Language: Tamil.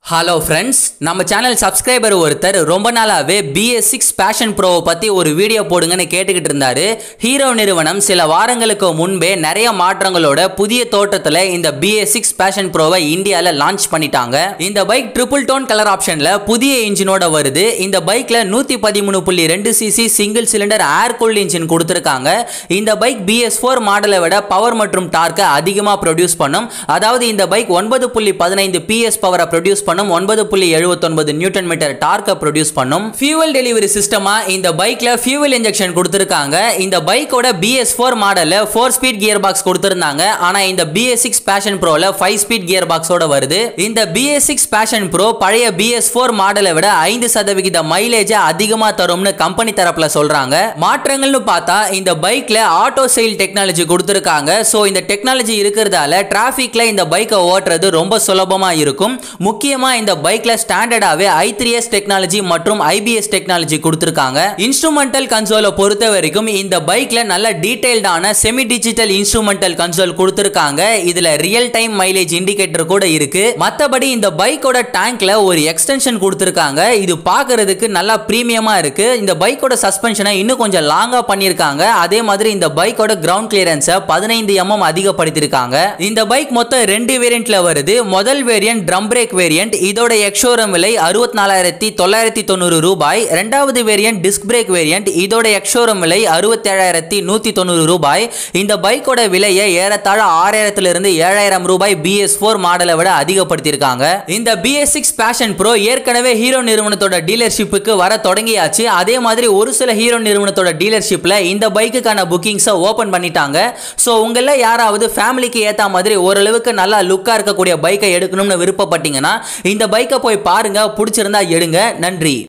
ஹலோ ஃப்ரெண்ட்ஸ் நம்ம சேனல் சப்ஸ்கிரைபர் ஒருத்தர் ரொம்ப நாளாவே பிஎஸ் சிக்ஸ் பேஷன் ப்ரோவை பற்றி ஒரு வீடியோ போடுங்கன்னு கேட்டுக்கிட்டு இருந்தாரு ஹீரோ நிறுவனம் சில வாரங்களுக்கு முன்பே நிறைய மாற்றங்களோட புதிய தோற்றத்தில் இந்த பிஎஸ் சிக்ஸ் பேஷன் ப்ரோவை இந்தியாவில் லான்ச் பண்ணிட்டாங்க இந்த பைக் ட்ரிபிள் டோன் கலர் ஆப்ஷனில் புதிய இன்ஜினோட வருது இந்த பைக்கில் நூற்றி பதிமூணு புள்ளி ரெண்டு CC single cylinder air cooled engine கொடுத்துருக்காங்க இந்த பைக் பிஎஸ் ஃபோர் மாடலை விட பவர் மற்றும் டார்க்கை அதிகமாக ப்ரொடியூஸ் பண்ணும் அதாவது இந்த பைக் ஒன்பது புள்ளி பதினைந்து பிஎஸ் பவரை ப்ரொடியூஸ் பண்ணும் ஒன்பது புள்ளி எழுபத்தொன்பது நியூட்டன் மீட்டர் டார்க்கை ப்ரொடியூஸ் பண்ணும் ஃபியூவல் டெலிவரி சிஸ்டமா இந்த பைக்ல ஃபியூவல் இன்ஜெக்ஷன் கொடுத்துருக்காங்க இந்த பைக்கோட பிஎஸ் ஃபோர் மாடல்ல ஃபோர் ஸ்பீட் கியர் பாக்ஸ் கொடுத்துருந்தாங்க ஆனா இந்த பிஎஸ் சிக்ஸ் பேஷன் ப்ரோல ஃபைவ் ஸ்பீட் கியர் பாக்ஸோட வருது இந்த பிஎஸ் சிக்ஸ் பேஷன் ப்ரோ பழைய பிஎஸ் ஃபோர் மாடலை விட ஐந்து சதவிகித மைலேஜ் அதிகமா தரும்னு கம்பெனி தரப்புல சொல்றாங்க மாற்றங்கள்னு பார்த்தா இந்த பைக்ல ஆட்டோ செயில் டெக்னாலஜி கொடுத்துருக்காங்க ஸோ இந்த டெக்னாலஜி இருக்கிறதால டிராஃபிக்ல இந்த பைக்கை ஓட்டுறது ரொம்ப சுலபமா இருக்கும் முக்கியமா இந்த பைக்ல ஸ்டாண்டர்டாவே ஐ த்ரீ எஸ் டெக்னாலஜி மற்றும் ஐபிஎஸ் டெக்னாலஜி கொடுத்துருக்காங்க இன்ஸ்ட்ருமெண்டல் கன்சோலை பொறுத்த வரைக்கும் இந்த பைக்ல நல்ல டீடைல்டான செமி டிஜிட்டல் இன்ஸ்ட்ருமெண்டல் கன்சோல் கொடுத்துருக்காங்க இதுல ரியல் டைம் மைலேஜ் இண்டிகேட்டர் கூட இருக்கு மற்றபடி இந்த பைக்கோட டேங்க்ல ஒரு எக்ஸ்டென்ஷன் கொடுத்துருக்காங்க இது பார்க்கிறதுக்கு நல்லா பிரீமியமா இருக்கு இந்த பைக்கோட சஸ்பென்ஷனை இன்னும் கொஞ்சம் லாங்கா பண்ணியிருக்காங்க அதே மாதிரி இந்த பைக்கோட கிரவுண்ட் கிளியரன்ஸை பதினைந்து எம்எம் அதிகப்படுத்தியிருக்காங்க இந்த பைக் மொத்தம் ரெண்டு வேரியண்ட்ல வருது முதல் வேரியன்ட் ட்ரம் பிரேக் வேரியன்ட் இதோட எக்ஷோரம் விலை அறுபத்தி நாலாயிரத்தி தொள்ளாயிரத்தி தொண்ணூறு ரூபாய் ரெண்டாவது வேரியன்ட் டிஸ்க் பிரேக் வேரியன்ட் இதோட எக்ஷோரம் விலை அறுபத்தேழாயிரத்தி நூற்றி தொண்ணூறு ரூபாய் இந்த பைக்கோட விலையை ஏறத்தாழ ஆறாயிரத்திலிருந்து ஏழாயிரம் ரூபாய் பிஎஸ் ஃபோர் மாடலை விட அதிகப்படுத்தியிருக்காங்க இந்த பிஎஸ் சிக்ஸ் பேஷன் ப்ரோ ஏற்கனவே ஹீரோ நிறுவனத்தோட டீலர்ஷிப்புக்கு வர தொடங்கியாச்சு அதே மாதிரி ஒரு சில ஹீரோ நிறுவனத்தோட டீலர்ஷிப்பில் இந்த பைக்குக்கான புக்கிங்ஸை ஓப்பன் பண்ணிட்டாங்க ஸோ உங்களில் யாராவது ஃபேமிலிக்கு ஏற்ற மாதிரி ஓரளவுக்கு நல்லா லுக்காக இருக்கக்கூடிய பைக்கை எடுக்கணும்னு விருப்பப்பட்டீங்கன்னா இந்த பைக்கை போய் பாருங்க பிடிச்சிருந்தா எடுங்க நன்றி